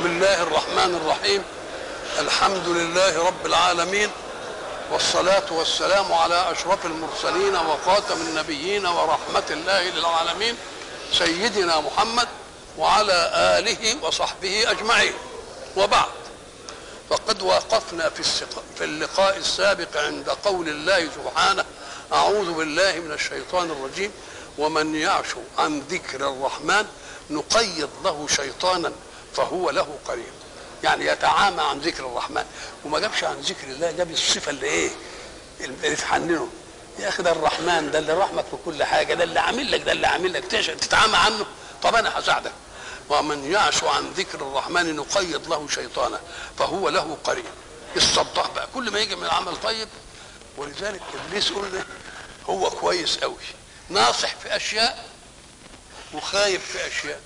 الله الرحمن الرحيم الحمد لله رب العالمين والصلاة والسلام على أشرف المرسلين وخاتم النبيين ورحمة الله للعالمين سيدنا محمد وعلى آله وصحبه أجمعين وبعد فقد وقفنا في, السق... في اللقاء السابق عند قول الله سبحانه أعوذ بالله من الشيطان الرجيم ومن يعش عن ذكر الرحمن نقيض له شيطانا فهو له قريب يعني يتعامى عن ذكر الرحمن وما جابش عن ذكر الله جاب الصفه اللي ايه اللي تحننه يا اخي ده الرحمن ده اللي رحمك في كل حاجه ده اللي عامل لك ده اللي عامل لك تتعامى عنه طب انا هساعدك ومن يعش عن ذكر الرحمن نقيض له شيطانا فهو له قريب الصداع بقى كل ما يجي من عمل طيب ولذلك ابليس قلنا هو كويس قوي ناصح في اشياء وخايف في اشياء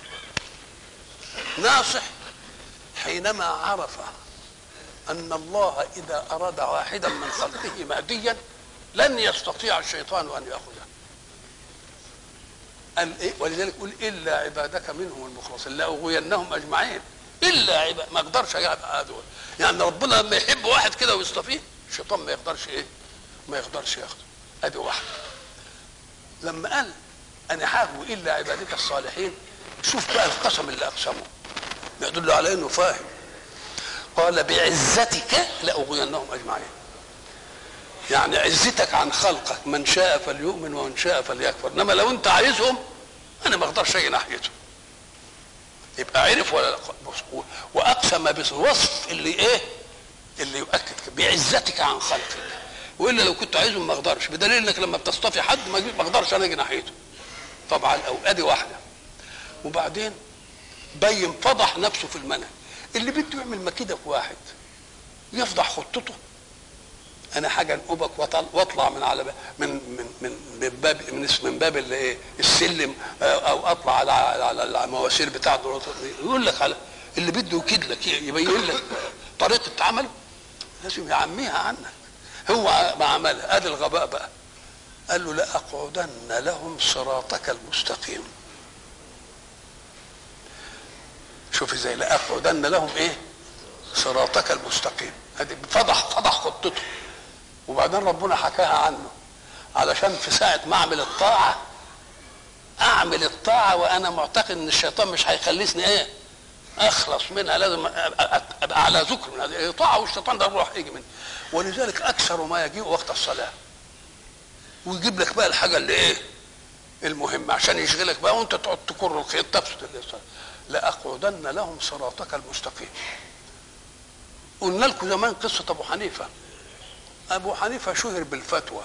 ناصح حينما عرف ان الله اذا اراد واحدا من خلقه مهديا لن يستطيع الشيطان ان ياخذه قال إيه؟ ولذلك قل الا عبادك منهم المخلصين لاغوينهم اجمعين الا عباد ما اقدرش هذول يعني ربنا لما يحب واحد كده ويصطفيه الشيطان ما يقدرش ايه ما يقدرش ياخده ادي واحده لما قال انا هاخذ الا عبادك الصالحين شوف بقى القسم اللي اقسمه يدل على انه فاهم قال بعزتك لاغوينهم اجمعين يعني عزتك عن خلقك من شاء فليؤمن ومن شاء فليكفر انما لو انت عايزهم انا ما اقدرش اجي ناحيتهم يبقى عرف ولا لا واقسم بالوصف اللي ايه اللي يؤكد بعزتك عن خلقك والا لو كنت عايزهم ما اقدرش بدليل انك لما بتصطفي حد ما اقدرش انا اجي ناحيته طبعا او ادي واحده وبعدين بين فضح نفسه في المنهج اللي بده يعمل مكيده في واحد يفضح خطته انا حاجه انقبك واطلع من على من من من من باب من من باب الايه السلم او اطلع على على المواسير بتاعته يقول لك على اللي بده يكيد لك يبين لك طريقه عمله لازم يعميها عنك هو ما عملها ادي الغباء بقى قال له لاقعدن لهم صراطك المستقيم شوف ازاي لاقعدن لهم ايه صراطك المستقيم هذه فضح فضح خطته وبعدين ربنا حكاها عنه علشان في ساعة ما أعمل الطاعة أعمل الطاعة وأنا معتقد إن الشيطان مش هيخليني إيه أخلص منها لازم أبقى على ذكر من هذه الطاعة والشيطان ده راح يجي مني ولذلك أكثر ما يجيء وقت الصلاة ويجيب لك بقى الحاجة اللي إيه المهمة عشان يشغلك بقى وأنت تقعد تكر الخيط تفسد الصلاة لأقعدن لهم صراطك المستقيم قلنا لكم زمان قصة أبو حنيفة ابو حنيفه شهر بالفتوى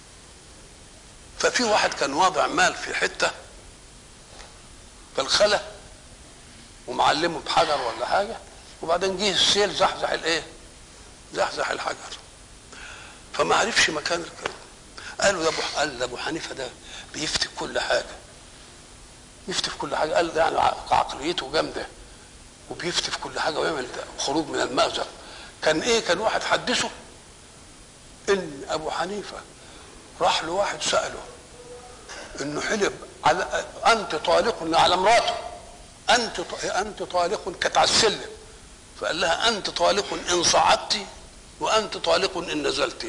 ففي واحد كان واضع مال في حته في الخلا ومعلمه بحجر ولا حاجه وبعدين جه السيل زحزح الايه؟ زحزح الحجر فما عرفش مكان الكلام قالوا يا ابو قال ابو حنيفه ده بيفتي كل حاجه يفتي في كل حاجه قال يعني عقليته جامده وبيفتي في كل حاجه ويعمل خروج من المأزق كان ايه كان واحد حدثه ان ابو حنيفه راح له واحد ساله انه حلب على انت طالق على مراته انت انت طالق كانت على السلم فقال لها انت طالق ان صعدت وانت طالق ان نزلت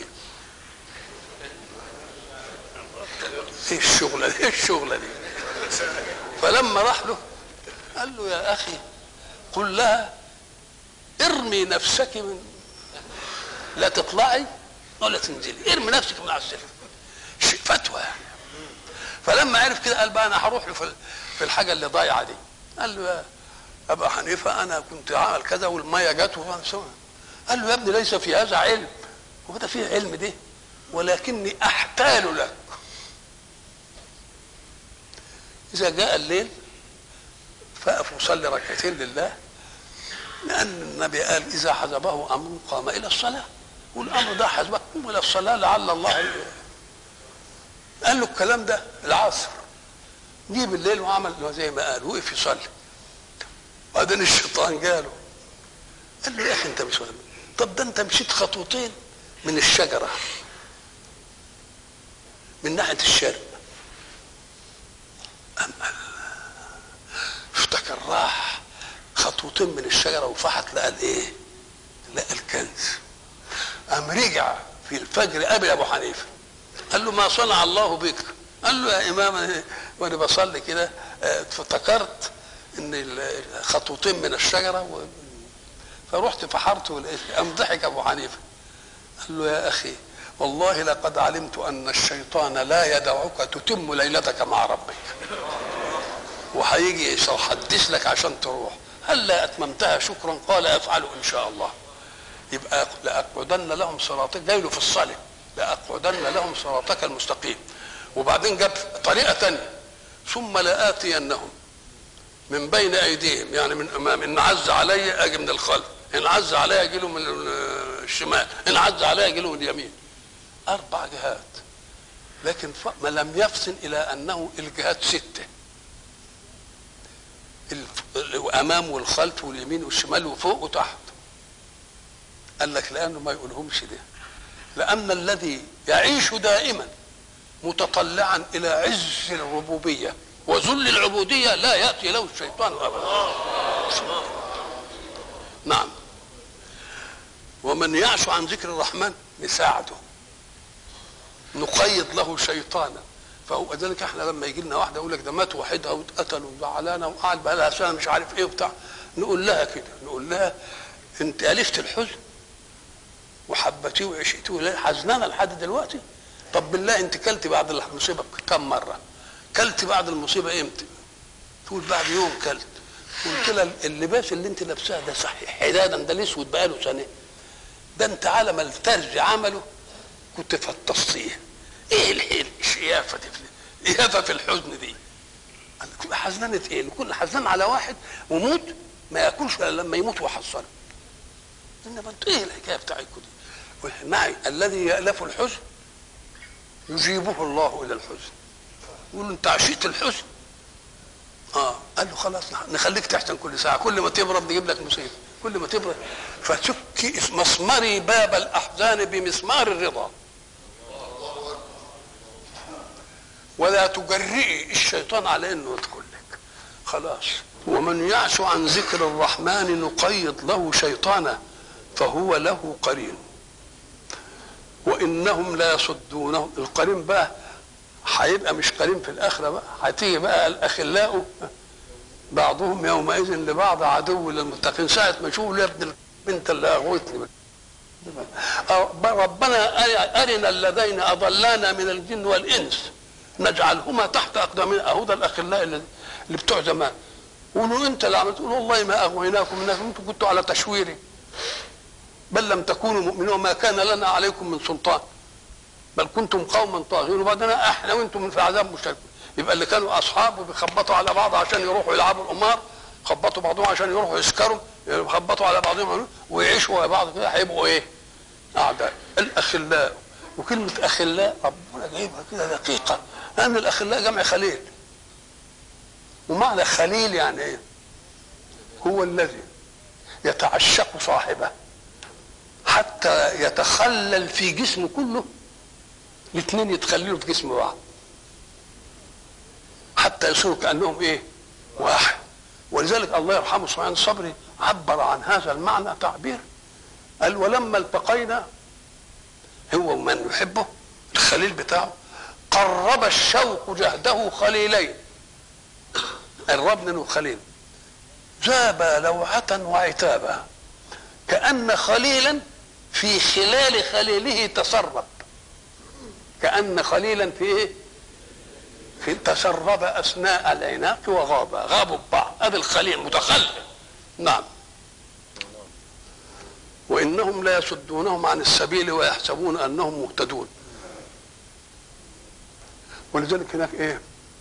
ايه الشغله دي ايه الشغله دي فلما راح له قال له يا اخي قل لها ارمي نفسك من لا تطلعي ولا تنزلي ارمي نفسك من على السلم فتوى يعني فلما عرف كده قال بقى انا هروح له في الحاجه اللي ضايعه دي قال له يا ابا حنيفه انا كنت عامل كذا والميه جت قال له يا ابني ليس في هذا علم هو ده فيه علم دي ولكني احتال لك اذا جاء الليل فاقف وصلي ركعتين لله لان النبي قال اذا حزبه امر قام الى الصلاه والامر ده حسبكم الى الصلاه لعل الله قال له الكلام ده العصر جه بالليل وعمل زي ما قال وقف يصلي بعدين الشيطان جاله قال له يا اخي انت مش فاهم طب ده انت مشيت خطوتين من الشجره من ناحيه الشرق أم قال افتكر راح خطوتين من الشجره وفحت لقى الايه؟ لقى الكنز قام رجع في الفجر قابل ابو حنيفه قال له ما صنع الله بك قال له يا امام وانا بصلي كده افتكرت ان خطوتين من الشجره و... فرحت فحرت ولقيت قام ضحك ابو حنيفه قال له يا اخي والله لقد علمت ان الشيطان لا يدعك تتم ليلتك مع ربك وهيجي يحدث لك عشان تروح هل لا اتممتها شكرا قال افعله ان شاء الله يبقى لاقعدن لهم صراطك جاي له في الصلاه لاقعدن لهم صراطك المستقيم وبعدين جاب طريقه ثانيه ثم لاتينهم من بين ايديهم يعني من امام ان عز علي اجي من الخلف ان عز علي اجي له من الشمال ان عز علي اجي له من اليمين اربع جهات لكن ما لم يفصل الى انه الجهات سته الامام والخلف واليمين والشمال وفوق وتحت قال لك لانه ما يقولهمش ده لان الذي يعيش دائما متطلعا الى عز الربوبيه وذل العبوديه لا ياتي له الشيطان ابدا نعم ومن يعش عن ذكر الرحمن نساعده نقيض له شيطانا فهو ذلك احنا لما يجي لنا واحده يقول لك ده مات وحدها واتقتل وزعلانه وقعد بقى لها سنه مش عارف ايه وبتاع نقول لها كده نقول لها انت الفت الحزن وحبتيه وعشتيه حزنانه لحد دلوقتي طب بالله انت كلتي بعد المصيبه كم مره كلتي بعد المصيبه امتى تقول بعد يوم كلت قلت لها اللباس اللي انت لابساه ده صحيح حدادا ده الاسود بقاله سنه ده انت على ما الترج عمله كنت فطستيه ايه الحيل الشيافه دي إيافة في الحزن دي كل حزنانة ايه كل حزنان على واحد وموت ما ياكلش الا لما يموت وحصله انما انتوا ايه الحكايه بتاعتكم دي معي الذي يالف الحزن يجيبه الله الى الحزن يقول له انت عشيت الحزن اه قال له خلاص نخليك تحزن كل ساعه كل ما تبرد نجيب لك مصيبه كل ما تبرد فتكي مسمري باب الاحزان بمسمار الرضا ولا تجرئي الشيطان على انه يدخل لك خلاص ومن يعش عن ذكر الرحمن نقيض له شيطانا فهو له قرين وانهم لا يصدونهم القرين بقى هيبقى مش قرين في الاخره بقى هتيجي بقى الاخلاء بعضهم يومئذ لبعض عدو للمتقين ساعه ما يشوفوا يا ابن البنت اللي اغوتني ربنا ارنا الذين اضلانا من الجن والانس نجعلهما تحت اقدامنا اهو ده الاخلاء اللي, اللي بتوع زمان قولوا انت اللي عملت قولوا والله ما اغويناكم انكم انتم كنتوا على تشويري بل لم تكونوا مؤمنين وما كان لنا عليكم من سلطان بل كنتم قوما طاغين وبعدين احنا وانتم في عذاب مشترك يبقى اللي كانوا اصحاب وبيخبطوا على بعض عشان يروحوا يلعبوا القمار خبطوا بعضهم عشان يروحوا يسكروا يخبطوا على بعضهم ويعيشوا مع بعض كده هيبقوا ايه؟ اعداء الاخلاء وكلمه اخلاء ربنا جايبها كده دقيقه لان الاخلاء جمع خليل ومعنى خليل يعني ايه؟ هو الذي يتعشق صاحبه حتى يتخلل في جسمه كله الاثنين يتخللوا في جسم بعض حتى يصيروا كانهم ايه؟ واحد ولذلك الله يرحمه سبحانه الصبري عبر عن هذا المعنى تعبير قال ولما التقينا هو ومن يحبه الخليل بتاعه قرب الشوق جهده خليلين الربن وخليل جاب لوعة وعتابا كأن خليلا في خلال خليله تسرب كأن خليلا في ايه؟ في تسرب أثناء العناق وغاب غابوا ببعض هذا الخليل متخلف نعم وإنهم لا يصدونهم عن السبيل ويحسبون أنهم مهتدون ولذلك هناك ايه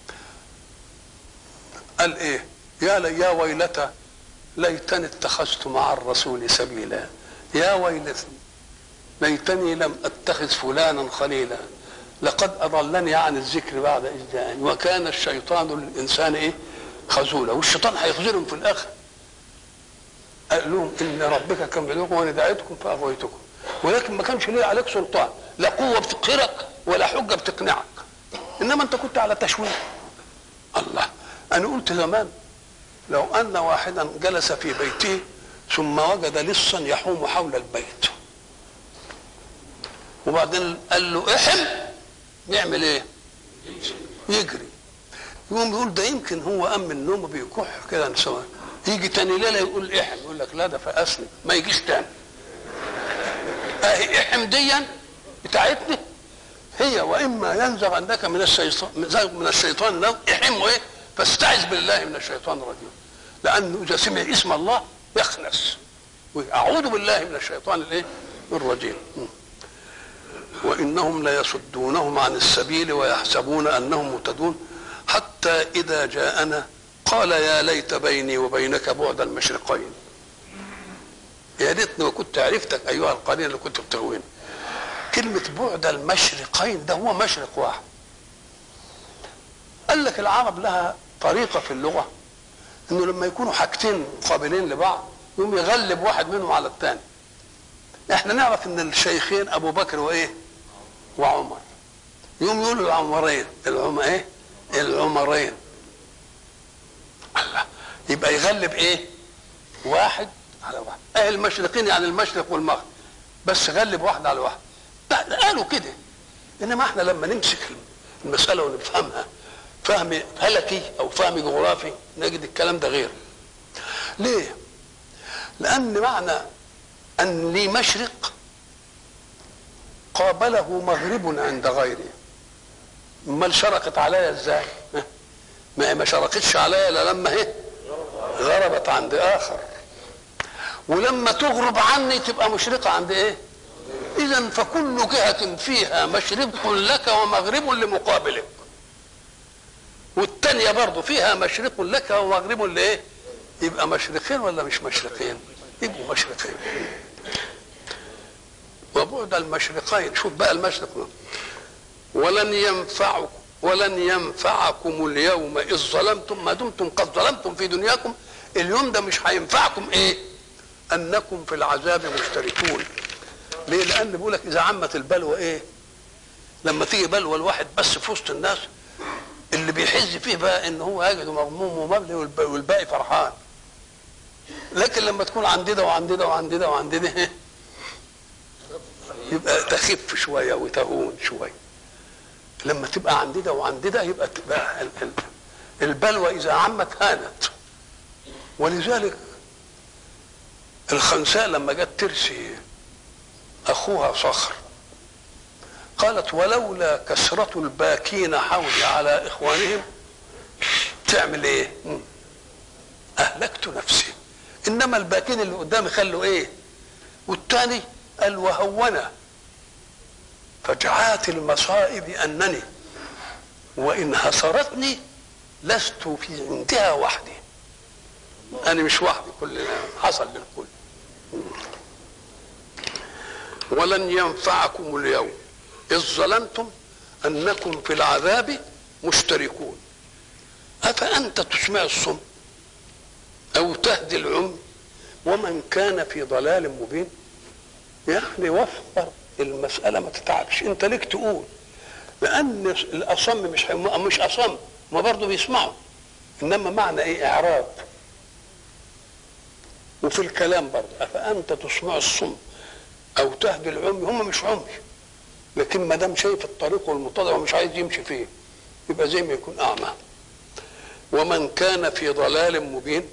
قال ايه يا لي يا ويلتى ليتني اتخذت مع الرسول سبيلا يا ويلتي ليتني لم اتخذ فلانا خليلا لقد اضلني عن الذكر بعد اذ جاءني وكان الشيطان للانسان ايه خذولا والشيطان هيخذلهم في الاخر قال لهم ان ربك كان بيدعوكم وانا دعيتكم فاغويتكم ولكن ما كانش ليه عليك سلطان لا قوه بتقهرك ولا حجه بتقنعك انما انت كنت على تشويه الله انا قلت زمان لو ان واحدا جلس في بيته ثم وجد لصا يحوم حول البيت وبعدين قال له احم يعمل ايه يجري يقوم يقول ده يمكن هو قام من النوم بيكح كده نسوان يجي تاني ليله يقول احم يقول لك لا ده فقسني ما يجيش تاني اهي احم ديا بتاعتني هي واما ينزغ عندك من الشيطان من الشيطان نزغ احمه ايه فاستعذ بالله من الشيطان الرجيم لانه اذا سمع اسم الله يخنس اعوذ بالله من الشيطان الايه الرجيم وانهم ليصدونهم عن السبيل ويحسبون انهم مهتدون حتى اذا جاءنا قال يا ليت بيني وبينك بعد المشرقين يا ريتني وكنت عرفتك ايها القرين اللي كنت بتغويني كلمة بعد المشرقين ده هو مشرق واحد قال لك العرب لها طريقة في اللغة انه لما يكونوا حاجتين مقابلين لبعض يقوم يغلب واحد منهم على الثاني احنا نعرف ان الشيخين ابو بكر وايه وعمر يقوم يقولوا العمرين العم ايه العمرين الله يبقى يغلب ايه واحد على واحد ايه المشرقين يعني المشرق والمغرب بس غلب واحد على واحد قالوا كده انما احنا لما نمسك المساله ونفهمها فهم فلكي او فهم جغرافي نجد الكلام ده غير ليه لان معنى ان لي مشرق قابله مغرب عند غيري امال شرقت عليا ازاي ما هي ما شرقتش عليا الا لما هي غربت عند اخر ولما تغرب عني تبقى مشرقه عند ايه اذا فكل جهه فيها مشرق لك ومغرب لمقابلك والتانية برضه فيها مشرق لك ومغرب لايه يبقى مشرقين ولا مش مشرقين يبقوا مشرقين وبعد المشرقين شوف بقى المشرق ولن ينفعكم ولن ينفعكم اليوم اذ ظلمتم ما دمتم قد ظلمتم في دنياكم اليوم ده مش هينفعكم ايه انكم في العذاب مشتركون ليه لان بيقول لك اذا عمت البلوى ايه لما تيجي بلوى الواحد بس في وسط الناس اللي بيحز فيه بقى ان هو يجد مغموم ومبلي والباقي فرحان لكن لما تكون عند ده وعند ده وعند ده وعند ده يبقى تخف شويه وتهون شويه لما تبقى عند ده وعند ده يبقى تبقى البلوى اذا عمت هانت ولذلك الخنساء لما جت ترسي اخوها صخر قالت ولولا كثرة الباكين حولي على اخوانهم تعمل ايه اهلكت نفسي انما الباكين اللي قدامي خلوا ايه والتاني قال وهونا فجعات المصائب انني وان هسرتني لست في عندها وحدي انا مش وحدي كلنا حصل للكل ولن ينفعكم اليوم اذ ظلمتم انكم في العذاب مشتركون افانت تسمع الصم او تهدي العمي ومن كان في ضلال مبين يعني وفر المساله ما تتعبش انت ليك تقول لان الاصم مش حم... مش اصم ما برضه بيسمعوا انما معنى ايه اعراض وفي الكلام برضه افانت تسمع الصم او تهدي العمي هم مش عمي لكن ما دام شايف الطريق والمتضع ومش عايز يمشي فيه يبقى زي ما يكون اعمى ومن كان في ضلال مبين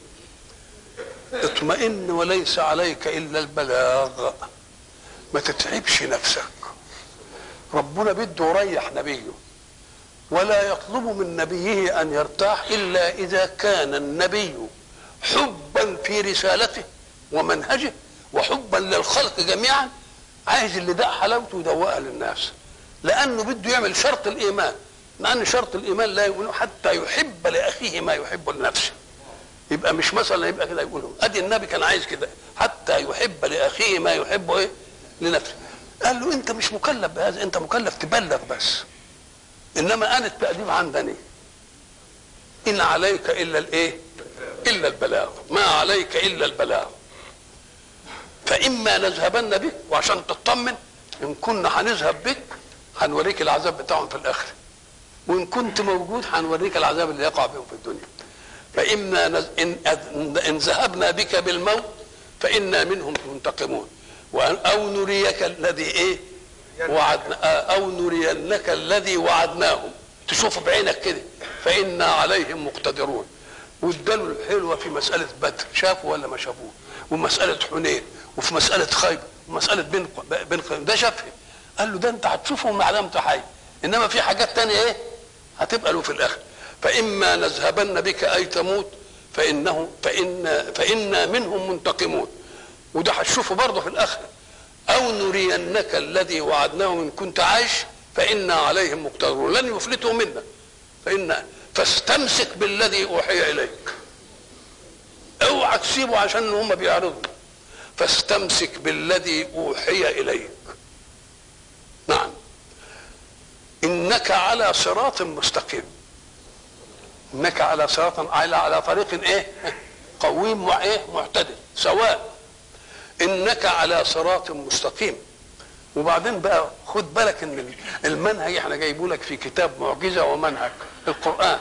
اطمئن وليس عليك الا البلاغ ما تتعبش نفسك ربنا بده يريح نبيه ولا يطلب من نبيه ان يرتاح الا اذا كان النبي حبا في رسالته ومنهجه وحبا للخلق جميعا عايز اللي ده حلاوته يدوقها للناس لانه بده يعمل شرط الايمان لان شرط الايمان لا يقول حتى يحب لاخيه ما يحب لنفسه يبقى مش مثلا يبقى كده يقولوا ادي النبي كان عايز كده حتى يحب لاخيه ما يحب ايه لنفسه قال له انت مش مكلف بهذا انت مكلف تبلغ بس انما انا التاديب عندني ان عليك الا الايه الا البلاغ ما عليك الا البلاغ فاما نذهبن بك وعشان تطمن ان كنا هنذهب بك هنوريك العذاب بتاعهم في الاخره وان كنت موجود هنوريك العذاب اللي يقع بهم في الدنيا فإما نز... إن... إن ذهبنا بك بالموت فإنا منهم منتقمون وأن- أو نريك الذي إيه وعدنا آه، أو نرينك الذي وعدناهم تشوف بعينك كده فإنا عليهم مقتدرون واداله الحلوة في مسألة بدر شافوا ولا ما شافوه ومسألة حنين وفي مسألة خيبر ومسألة بن بن قيم. ده شافها قال له ده انت هتشوفهم ما دمت حي انما في حاجات تانية ايه هتبقى له في الاخر فاما نذهبن بك اي تموت فانه فان فانا منهم منتقمون وده هتشوفه برضه في الاخره او نرينك الذي وعدناه ان كنت عايش فانا عليهم مقتدرون لن يفلتوا منا فإن فاستمسك بالذي اوحي اليك اوعى تسيبه عشان هم بيعرضوا فاستمسك بالذي اوحي اليك نعم انك على صراط مستقيم انك على صراط على على طريق ايه قويم وايه معتدل سواء انك على صراط مستقيم وبعدين بقى خد بالك ان المنهج احنا جايبه لك في كتاب معجزه ومنهج القران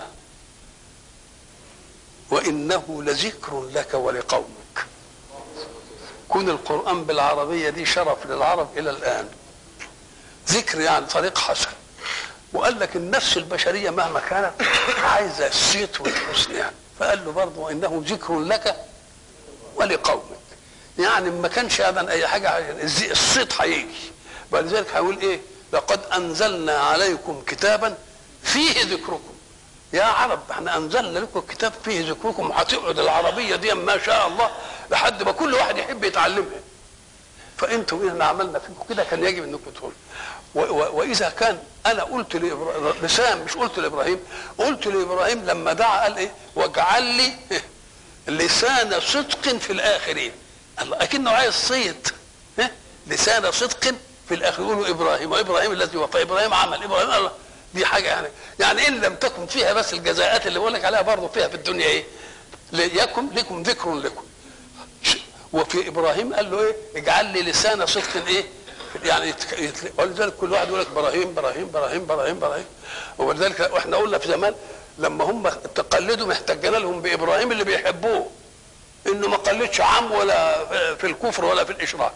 وانه لذكر لك ولقومك كون القران بالعربيه دي شرف للعرب الى الان ذكر يعني طريق حسن وقال لك النفس البشريه مهما كانت عايزه الصيت والحسن يعني فقال له برضه وانه ذكر لك ولقومك يعني ما كانش ابدا اي حاجه الزي- الصيت هيجي ولذلك هيقول ايه لقد انزلنا عليكم كتابا فيه ذكركم يا عرب احنا انزلنا لكم كتاب فيه ذكركم هتقعد العربيه دي ما شاء الله لحد ما كل واحد يحب يتعلمها فانتم احنا عملنا فيكم كده كان يجب انكم تقولوا و- و- واذا كان انا قلت لإبرا- لسام مش قلت لابراهيم قلت لابراهيم لما دعا قال ايه واجعل لي لسان صدق في الاخرين الله اكنه عايز صيد ها؟ لسان صدق في الاخر يقولوا ابراهيم وابراهيم الذي وفى ابراهيم عمل ابراهيم الله دي حاجه يعني يعني ان لم تكن فيها بس الجزاءات اللي بقول لك عليها برضه فيها في الدنيا ايه ليكن لكم ذكر لكم وفي ابراهيم قال له ايه اجعل لي لسان صدق ايه يعني يتك- يتل- ولذلك كل واحد يقول لك ابراهيم ابراهيم ابراهيم ابراهيم ابراهيم ولذلك احنا قلنا في زمان لما هم تقلدوا محتجنا لهم بابراهيم اللي بيحبوه انه ما قلدش عم ولا في الكفر ولا في الاشراك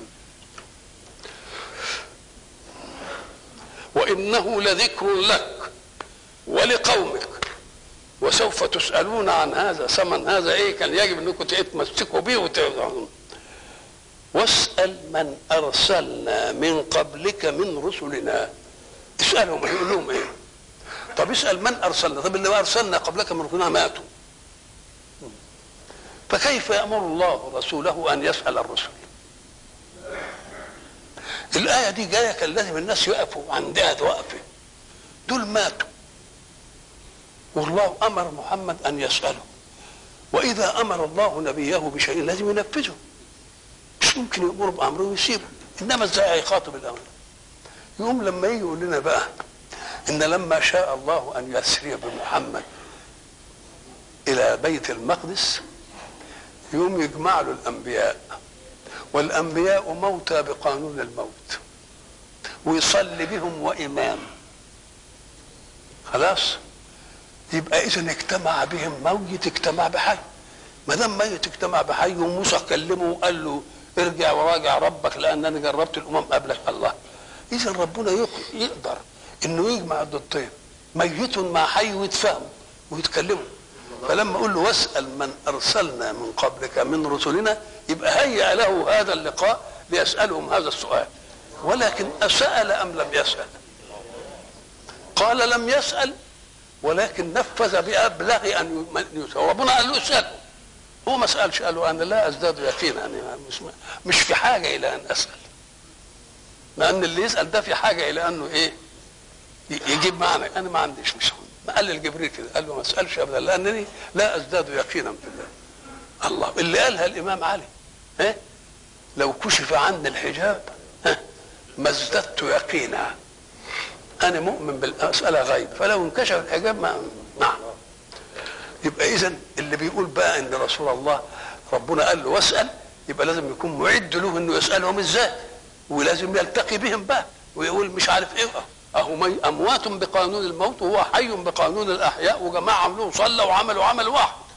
وانه لذكر لك ولقومك وسوف تسالون عن هذا ثمن هذا ايه كان يجب انكم تتمسكوا به وتعلمون واسال من ارسلنا من قبلك من رسلنا اسالهم يقول لهم ايه طب اسال من ارسلنا طب اللي ما ارسلنا قبلك من رسلنا ماتوا فكيف يامر الله رسوله ان يسال الرسل الايه دي جايه كان لازم الناس يقفوا عندها وقفه دول ماتوا والله امر محمد ان يساله واذا امر الله نبيه بشيء لازم ينفذه مش ممكن يامر بامره ويسيبه انما ازاي هيخاطب الامر يقوم لما يجي يقول لنا بقى ان لما شاء الله ان يسري بمحمد الى بيت المقدس يقوم يجمع له الانبياء والانبياء موتى بقانون الموت ويصلي بهم وامام خلاص يبقى اذا اجتمع بهم ميت اجتمع بحي ما دام ميت اجتمع بحي وموسى كلمه وقال له ارجع وراجع ربك لان انا جربت الامم قبلك الله اذا ربنا يق- يقدر انه يجمع الضدين ميت مع حي ويتفاهموا ويتكلموا فلما اقول له واسال من ارسلنا من قبلك من رسلنا يبقى هيأ له هذا اللقاء ليسالهم هذا السؤال ولكن اسال ام لم يسال قال لم يسال ولكن نفذ بأبلغ أن يسأل ربنا قال له اسأله هو ما سألش قال له أنا لا أزداد يقينا يعني مش, مش في حاجة إلى أن أسأل لأن اللي يسأل ده في حاجة إلى أنه إيه ي- يجيب معنى أنا ما عنديش مش ما قال لجبريل كده قال له ما اسألش أبدا لأنني لا أزداد يقينا بالله الله اللي قالها الإمام علي ها لو كشف عني الحجاب ها ما ازددت يقينا انا مؤمن بالمساله غيب فلو انكشف الحجاب ما نعم يبقى اذا اللي بيقول بقى ان رسول الله ربنا قال له واسال يبقى لازم يكون معد له انه يسالهم ازاي ولازم يلتقي بهم بقى ويقول مش عارف ايه اهو مي- اموات بقانون الموت وهو حي بقانون الاحياء وجماعه عملوه صلى وعملوا عمل واحد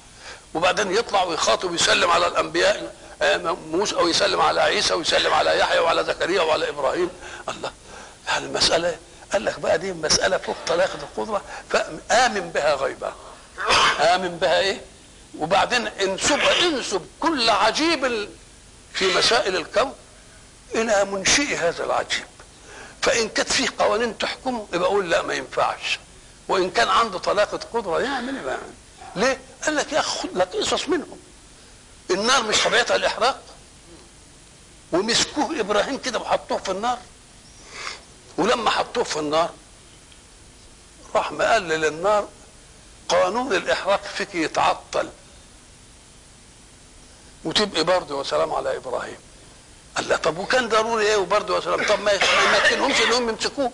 وبعدين يطلع ويخاطب ويسلم على الانبياء آه، موسى او يسلم على عيسى ويسلم على يحيى وعلى زكريا وعلى ابراهيم الله يعني المساله قال لك بقى دي مساله فوق طلاقه القدره فامن بها غيبه امن بها ايه وبعدين انسب انسب كل عجيب في مسائل الكون الى منشئ هذا العجيب فان كانت فيه قوانين تحكمه يبقى اقول لا ما ينفعش وان كان عنده طلاقه قدره يعمل ايه بقى ليه؟ قال لك يا اخي خد لك قصص منهم النار مش طبيعتها الاحراق ومسكوه ابراهيم كده وحطوه في النار ولما حطوه في النار راح مقلل النار قانون الاحراق فيك يتعطل وتبقي برضه وسلام على ابراهيم قال لا طب وكان ضروري ايه وبرضه وسلام طب ما يمكنهمش انهم يمسكوه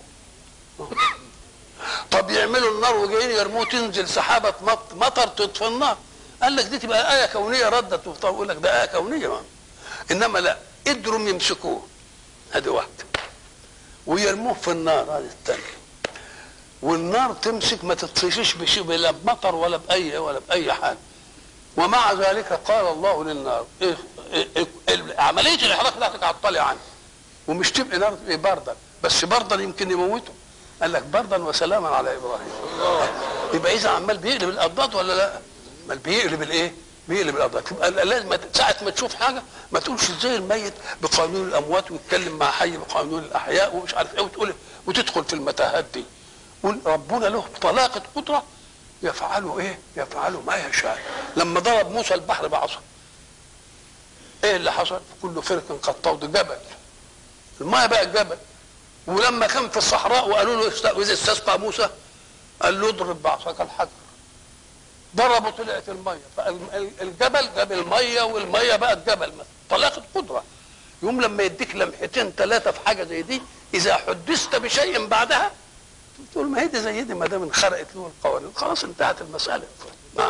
طب يعملوا النار وجايين يرموه تنزل سحابه مطر تطفي النار قال لك دي تبقى ايه كونيه ردت ويقول لك ده ايه كونيه ما. انما لا قدروا يمسكوه ادي واحده ويرموه في النار هذه الثانيه والنار تمسك ما تطفيش بشيء لا بمطر ولا باي ولا باي حاجه ومع ذلك قال الله للنار إيه إيه إيه عمليه الاحراق بتاعتك عطلي عنه ومش تبقى نار إيه بردا بس بردا يمكن يموته قال لك بردا وسلاما على ابراهيم يبقى اذا عمال بيقلب الاضداد ولا لا؟ امال بيقلب الايه؟ بيقلب الاضداد تبقى لازم ساعه ما تشوف حاجه ما تقولش ازاي الميت بقانون الاموات ويتكلم مع حي بقانون الاحياء ومش عارف ايه وتقول وتدخل في المتاهات دي قول ربنا له طلاقه قدره يفعل ايه؟ يفعل ما يشاء لما ضرب موسى البحر بعصا ايه اللي حصل؟ كل فرق قد طود جبل الماء بقى جبل ولما كان في الصحراء وقالوا له واذا استسقى موسى قال له اضرب بعصاك الحجر ضربوا طلعت الميه فالجبل جاب الميه والميه بقت جبل مثلا طلاقه قدره يوم لما يديك لمحتين ثلاثه في حاجه زي دي اذا حدثت بشيء بعدها تقول ما هي دي زي دي ما دام انخرقت له القوانين خلاص انتهت المساله نعم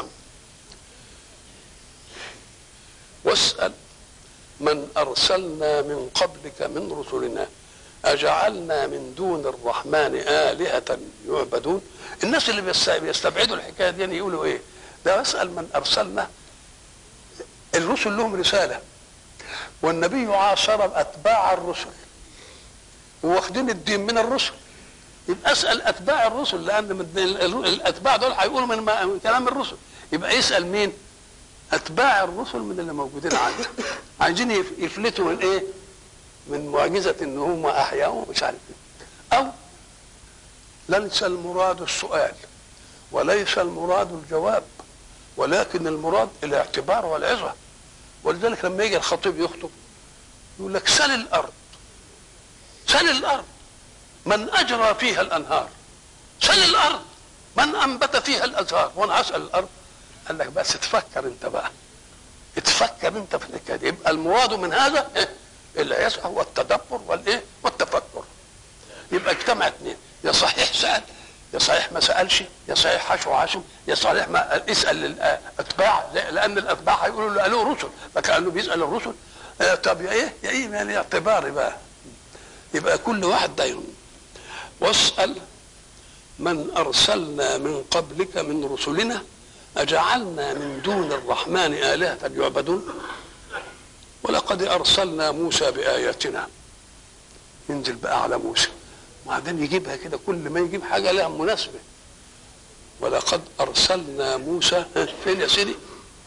واسال من ارسلنا من قبلك من رسلنا أجعلنا من دون الرحمن آلهة يعبدون الناس اللي بيستبعدوا الحكاية دي يعني يقولوا إيه ده أسأل من أرسلنا الرسل لهم رسالة والنبي عاصر أتباع الرسل واخدين الدين من الرسل يبقى اسال اتباع الرسل لان من الاتباع دول هيقولوا من كلام الرسل يبقى يسال مين؟ اتباع الرسل من اللي موجودين عنده عايزين يفلتوا من ايه؟ من معجزة ان هم احياء مش عارف ايه او ليس المراد السؤال وليس المراد الجواب ولكن المراد الاعتبار والعظة ولذلك لما يجي الخطيب يخطب يقول لك سل الارض سل الارض من اجرى فيها الانهار سل الارض من انبت فيها الازهار وانا اسال الارض قال لك بس تفكر انت بقى تفكر انت في الحكايه دي يبقى المراد من هذا العظة والتدبر والايه والتفكر يبقى اجتمع اثنين يا صحيح سأل يا صحيح ما سألش يا صحيح حشو عشم يا صحيح ما اسأل الاتباع لان الاتباع هيقولوا له قالوا رسل فكانه بيسأل الرسل آه طب يا ايه يا ايه يعني اعتباري بقى يبقى كل واحد ده واسأل من ارسلنا من قبلك من رسلنا اجعلنا من دون الرحمن آلهة يعبدون ولقد ارسلنا موسى باياتنا ينزل بقى على موسى وبعدين يجيبها كده كل ما يجيب حاجه لها مناسبه ولقد ارسلنا موسى فين يا سيدي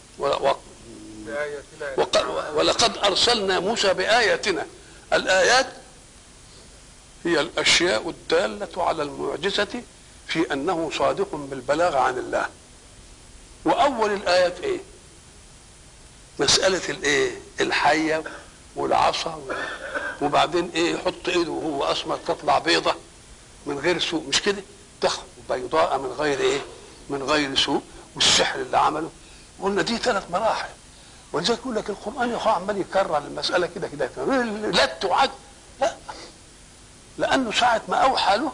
ولقد ارسلنا موسى باياتنا الايات هي الاشياء الداله على المعجزه في انه صادق بالبلاغ عن الله واول الايات ايه مسألة الايه الحية والعصا وبعدين ايه يحط ايده وهو اسمر تطلع بيضة من غير سوء مش كده تخرج بيضاء من غير ايه من غير سوء والسحر اللي عمله قلنا دي ثلاث مراحل ولذلك يقول لك القرآن يا اخوان عمال يكرر المسألة كده كده لا تعد لا لأنه ساعة ما أوحى له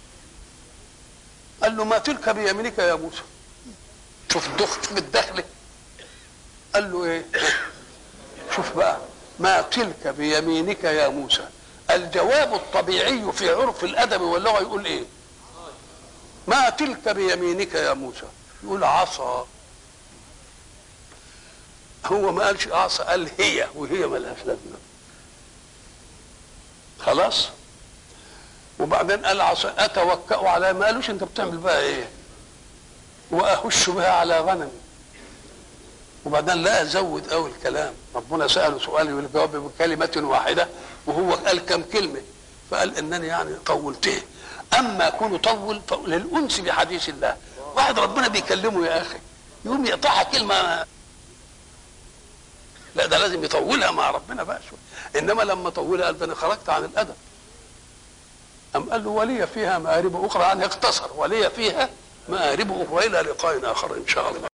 قال له ما تلك بيمينك يا موسى شوف الدخل شوف الدخله قال له ايه شوف بقى ما تلك بيمينك يا موسى الجواب الطبيعي في عرف الادب واللغه يقول ايه ما تلك بيمينك يا موسى يقول عصا هو ما قالش اعصى قال هي وهي ملهاش لازمه خلاص وبعدين قال عصا اتوكا على ما قالوش انت بتعمل بقى ايه واهش بها على غنمي وبعدين لا زود قوي الكلام ربنا ساله سؤال والجواب بكلمه واحده وهو قال كم كلمه فقال انني يعني طولته اما كونه طول فللانس بحديث الله واحد ربنا بيكلمه يا اخي يقوم يقطعها كلمه لا ده لازم يطولها مع ربنا بقى شويه انما لما طولها قال ده انا خرجت عن الادب أم قال له ولي فيها مآرب أخرى يعني اقتصر ولي فيها مآرب أخرى إلى لقاء آخر إن شاء الله